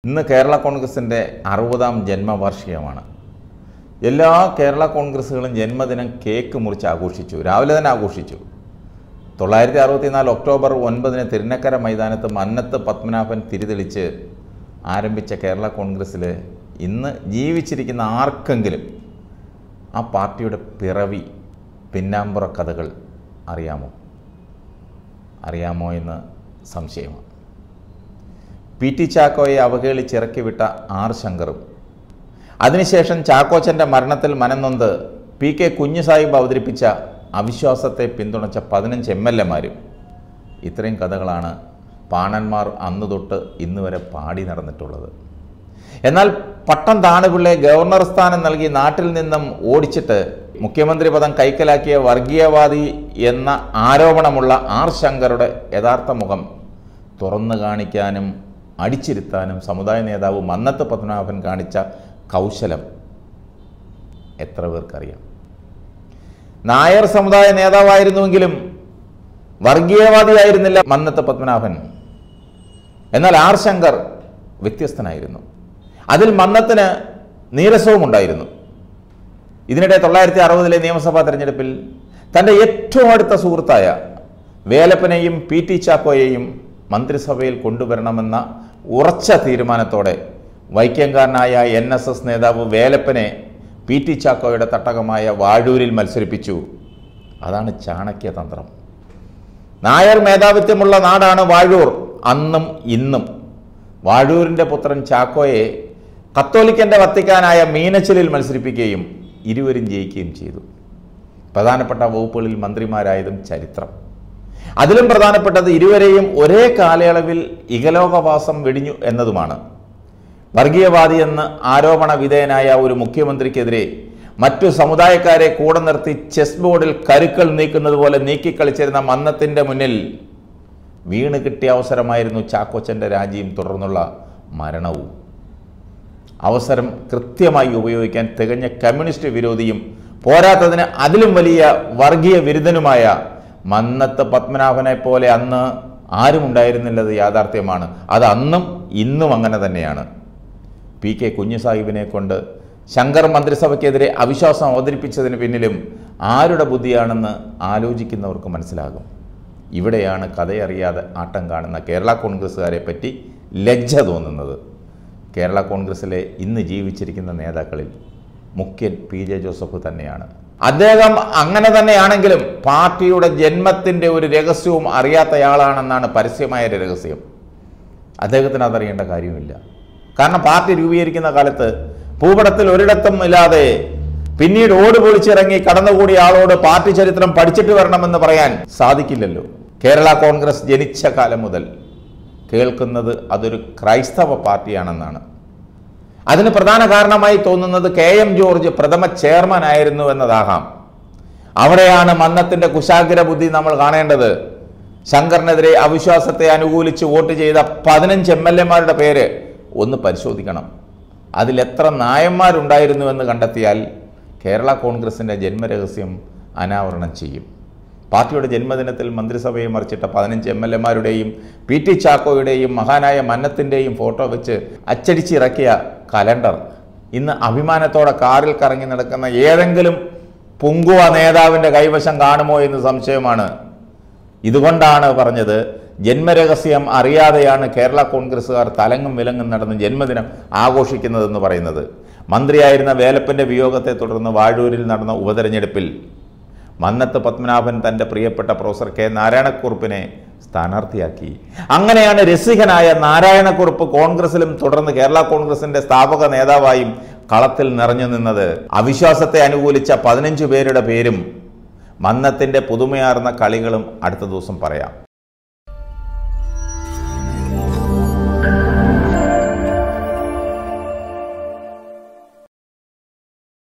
ഇന്ന് കേരള കോൺഗ്രസിൻ്റെ അറുപതാം ജന്മവാർഷികമാണ് എല്ലാ കേരള കോൺഗ്രസ്സുകളും ജന്മദിനം കേക്ക് മുറിച്ച് ആഘോഷിച്ചു രാവിലെ തന്നെ ആഘോഷിച്ചു തൊള്ളായിരത്തി അറുപത്തിനാല് ഒക്ടോബർ ഒൻപതിന് തിരുനക്കര മൈതാനത്ത് മന്നത്ത് പത്മനാഭൻ തിരിതെളിച്ച് ആരംഭിച്ച കേരള കോൺഗ്രസ്സിൽ ഇന്ന് ജീവിച്ചിരിക്കുന്ന ആർക്കെങ്കിലും ആ പാർട്ടിയുടെ പിറവി പിന്നാമ്പുറ കഥകൾ അറിയാമോ അറിയാമോ എന്ന് സംശയമാണ് പി ടി ചാക്കോയെ അവഹേളിച്ചിറക്കി വിട്ട ആർ ശങ്കറും അതിനുശേഷം ചാക്കോച്ചൻ്റെ മരണത്തിൽ മനംനൊന്ത് പി കെ കുഞ്ഞുസാഹിബ് അവതരിപ്പിച്ച അവിശ്വാസത്തെ പിന്തുണച്ച പതിനഞ്ച് എം എൽ എമാരും ഇത്രയും കഥകളാണ് പാണന്മാർ അന്ന് തൊട്ട് ഇന്ന് വരെ പാടി നടന്നിട്ടുള്ളത് എന്നാൽ പട്ടം താണുപിള്ളയെ ഗവർണർ സ്ഥാനം നൽകി നാട്ടിൽ നിന്നും ഓടിച്ചിട്ട് മുഖ്യമന്ത്രി പദം കൈക്കലാക്കിയ വർഗീയവാദി എന്ന ആരോപണമുള്ള ആർ ശങ്കറുടെ യഥാർത്ഥ മുഖം തുറന്നു കാണിക്കാനും അടിച്ചിരുത്താനും സമുദായ നേതാവ് മന്നത്ത് പത്മനാഭൻ കാണിച്ച കൗശലം എത്ര പേർക്കറിയാം നായർ സമുദായ നേതാവായിരുന്നുവെങ്കിലും വർഗീയവാദിയായിരുന്നില്ല മന്നത്ത് പത്മനാഭൻ എന്നാൽ ആർ ശങ്കർ വ്യത്യസ്തനായിരുന്നു അതിൽ മന്നത്തിന് നീരസവും ഉണ്ടായിരുന്നു ഇതിനിടെ തൊള്ളായിരത്തി അറുപതിലെ നിയമസഭാ തെരഞ്ഞെടുപ്പിൽ തൻ്റെ ഏറ്റവും അടുത്ത സുഹൃത്തായ വേലപ്പനെയും പി ടി ചാക്കോയെയും മന്ത്രിസഭയിൽ കൊണ്ടുവരണമെന്ന ഉറച്ച തീരുമാനത്തോടെ വൈക്കംകാരനായ എൻ എസ് എസ് നേതാവ് വേലപ്പനെ പി ടി ചാക്കോയുടെ തട്ടകമായ വാഴൂരിൽ മത്സരിപ്പിച്ചു അതാണ് ചാണക്യതന്ത്രം നായർ മേധാവിത്വമുള്ള നാടാണ് വാഴൂർ അന്നും ഇന്നും വാഴൂരിൻ്റെ പുത്രൻ ചാക്കോയെ കത്തോലിക്കൻ്റെ വത്തിക്കാനായ മീനച്ചിലിൽ മത്സരിപ്പിക്കുകയും ഇരുവരും ജയിക്കുകയും ചെയ്തു പ്രധാനപ്പെട്ട വകുപ്പുകളിൽ മന്ത്രിമാരായതും ചരിത്രം അതിലും പ്രധാനപ്പെട്ടത് ഇരുവരെയും ഒരേ കാലയളവിൽ ഇകലോകവാസം വെടിഞ്ഞു എന്നതുമാണ് വർഗീയവാദി എന്ന് ആരോപണ വിധേയനായ ഒരു മുഖ്യമന്ത്രിക്കെതിരെ മറ്റു സമുദായക്കാരെ കൂടെ നിർത്തി ചെസ് ബോർഡിൽ കരുക്കൾ നീക്കുന്നത് പോലെ നീക്കിക്കളിച്ചിരുന്ന മന്നത്തിൻ്റെ മുന്നിൽ വീണ് കിട്ടിയ അവസരമായിരുന്നു ചാക്കോച്ചൻ്റെ രാജിയും തുടർന്നുള്ള മരണവും അവസരം കൃത്യമായി ഉപയോഗിക്കാൻ തികഞ്ഞ കമ്മ്യൂണിസ്റ്റ് വിരോധിയും പോരാത്തതിന് അതിലും വലിയ വർഗീയ വിരുദ്ധനുമായ മന്നത്ത് പത്മനാഭനെ പോലെ അന്ന് ആരും ഉണ്ടായിരുന്നില്ലത് യാഥാർത്ഥ്യമാണ് അത് അന്നും ഇന്നും അങ്ങനെ തന്നെയാണ് പി കെ കുഞ്ഞുസാഹിബിനെ കൊണ്ട് ശങ്കർ മന്ത്രിസഭയ്ക്കെതിരെ അവിശ്വാസം അവതരിപ്പിച്ചതിന് പിന്നിലും ആരുടെ ബുദ്ധിയാണെന്ന് ആലോചിക്കുന്നവർക്ക് മനസ്സിലാകും ഇവിടെയാണ് കഥയറിയാതെ ആട്ടം കാണുന്ന കേരള കോൺഗ്രസ്സുകാരെ പറ്റി ലജ്ജ തോന്നുന്നത് കേരള കോൺഗ്രസ്സിലെ ഇന്ന് ജീവിച്ചിരിക്കുന്ന നേതാക്കളിൽ മുഖ്യൻ പി ജെ ജോസഫ് തന്നെയാണ് അദ്ദേഹം അങ്ങനെ തന്നെയാണെങ്കിലും പാർട്ടിയുടെ ജന്മത്തിൻ്റെ ഒരു രഹസ്യവും അറിയാത്തയാളാണെന്നാണ് പരസ്യമായ ഒരു രഹസ്യം അദ്ദേഹത്തിന് അതറിയേണ്ട കാര്യമില്ല കാരണം പാർട്ടി രൂപീകരിക്കുന്ന കാലത്ത് ഭൂപടത്തിൽ ഒരിടത്തും ഇല്ലാതെ പിന്നീട് ഓട് പൊളിച്ചിറങ്ങി കടന്നുകൂടിയ ആളോട് പാർട്ടി ചരിത്രം പഠിച്ചിട്ട് വരണമെന്ന് പറയാൻ സാധിക്കില്ലല്ലോ കേരള കോൺഗ്രസ് ജനിച്ച കാലം മുതൽ കേൾക്കുന്നത് അതൊരു ക്രൈസ്തവ പാർട്ടിയാണെന്നാണ് അതിന് പ്രധാന കാരണമായി തോന്നുന്നത് കെ എം ജോർജ് പ്രഥമ ചെയർമാൻ ആയിരുന്നു എന്നതാകാം അവിടെയാണ് മന്നത്തിന്റെ കുശാഗ്ര ബുദ്ധി നമ്മൾ കാണേണ്ടത് ശങ്കറിനെതിരെ അവിശ്വാസത്തെ അനുകൂലിച്ച് വോട്ട് ചെയ്ത പതിനഞ്ച് എം എൽ എമാരുടെ പേര് ഒന്ന് പരിശോധിക്കണം അതിൽ എത്ര നായന്മാരുണ്ടായിരുന്നുവെന്ന് കണ്ടെത്തിയാൽ കേരള കോൺഗ്രസിൻ്റെ ജന്മരഹസ്യം അനാവരണം ചെയ്യും പാർട്ടിയുടെ ജന്മദിനത്തിൽ മന്ത്രിസഭയെ മറിച്ചിട്ട പതിനഞ്ച് എം എൽ എമാരുടെയും പി ടി ചാക്കോയുടെയും മഹാനായ മന്നത്തിൻ്റെയും ഫോട്ടോ വെച്ച് അച്ചടിച്ചിറക്കിയ കലണ്ടർ ഇന്ന് അഭിമാനത്തോടെ കാറിൽ കറങ്ങി നടക്കുന്ന ഏതെങ്കിലും പുങ്കുവ നേതാവിൻ്റെ കൈവശം കാണുമോ എന്ന് സംശയമാണ് ഇതുകൊണ്ടാണ് പറഞ്ഞത് ജന്മരഹസ്യം അറിയാതെയാണ് കേരള കോൺഗ്രസ്സുകാർ തലങ്ങും വിലങ്ങും നടന്ന് ജന്മദിനം ആഘോഷിക്കുന്നതെന്ന് പറയുന്നത് മന്ത്രിയായിരുന്ന വേലപ്പൻ്റെ വിയോഗത്തെ തുടർന്ന് വാഴൂരിൽ നടന്ന ഉപതെരഞ്ഞെടുപ്പിൽ മന്നത്ത് പത്മനാഭൻ തൻ്റെ പ്രിയപ്പെട്ട പ്രൊഫസർ കെ നാരായണക്കുറുപ്പിനെ സ്ഥാനാർത്ഥിയാക്കി അങ്ങനെയാണ് രസികനായ നാരായണക്കുറുപ്പ് കോൺഗ്രസിലും തുടർന്ന് കേരള കോൺഗ്രസിന്റെ സ്ഥാപക നേതാവായും കളത്തിൽ നിറഞ്ഞു നിന്നത് അവിശ്വാസത്തെ അനുകൂലിച്ച പതിനഞ്ചു പേരുടെ പേരും മന്നത്തിൻ്റെ പുതുമയാർന്ന കളികളും അടുത്ത ദിവസം പറയാം